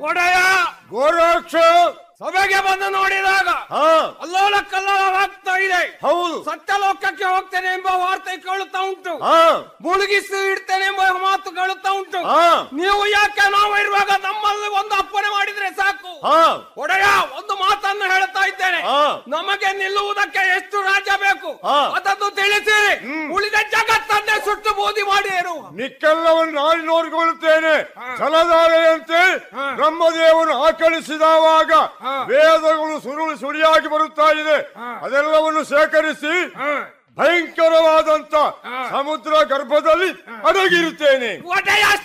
ಒಡೆಯ ಗೋರಕ್ಷ ಸಭೆಗೆ ಬಂದು ನೋಡಿದಾಗ ಹಾ ಅಲ್ಲೋಲ ಕಲ್ಲೋಲವಾಗ್ತಾ ಇದೆ ಹೌದು ಸತ್ಯಲೋಕಕ್ಕೆ ಹೋಗ್ತೇನೆ ಎಂಬ ವಾರ್ತೆ ಕೇಳುತ್ತಾ ಉಂಟು ಹಾ ಮುಳುಗಿಸಿ ಇಡ್ತೇನೆ ಎಂಬ ಮಾತು ಕೇಳುತ್ತಾ ಉಂಟು ಹಾ ನೀವು ಯಾಕೆ ನಾವು ಇರುವಾಗ ನಮ್ಮಲ್ಲಿ ಒಂದು ಅಪ್ಪಣೆ ಮಾಡಿದ್ರೆ ಸಾಕು ಹಾ ಒಡೆಯ ಒಂದು ಮಾತನ್ನು ಹೇಳ್ತಾ ಇದ್ದೇನೆ ಹಾ. ನಮಗೆ ನಿಲ್ಲುವುದಕ್ಕೆ ಎಷ್ಟು ರಾಜ್ಯ ಬೇಕು ಹಾ. ಅದನ್ನು ತಿಳಿಸಿ ಉಳಿದ ಜಗತ್ತನ್ನೇ ಸುಟ್ಟು ಬೂದಿ ಮಾಡಿ ಇರುವ ನಿಕ್ಕೆಲ್ಲವನ್ನು ನಾನು ನೋಡಿಕೊಳ್ಳುತ್ತೇನೆ ಛಲಧಾರೆಯಂತೆ ಹಾ. ಬ್ರಹ್ಮದೇವನು ಆಕಳಿಸಿದವಾಗ ಹಾ. ವೇದಗಳು ಸುರುಳು ಸುಳಿಯಾಗಿ ಬರುತ್ತಾ ಇದೆ ಹಾ. ಅದೆಲ್ಲವನ್ನು ಸೇಕರಿಸಿ ಹಾ. ಭಯಂಕರವಾದಂತ ಹಾ. ಸಮುದ್ರ ಗರ್ಭದಲ್ಲಿ ಅಡಗಿರುತ್ತೇನೆ ಒಡೆಯ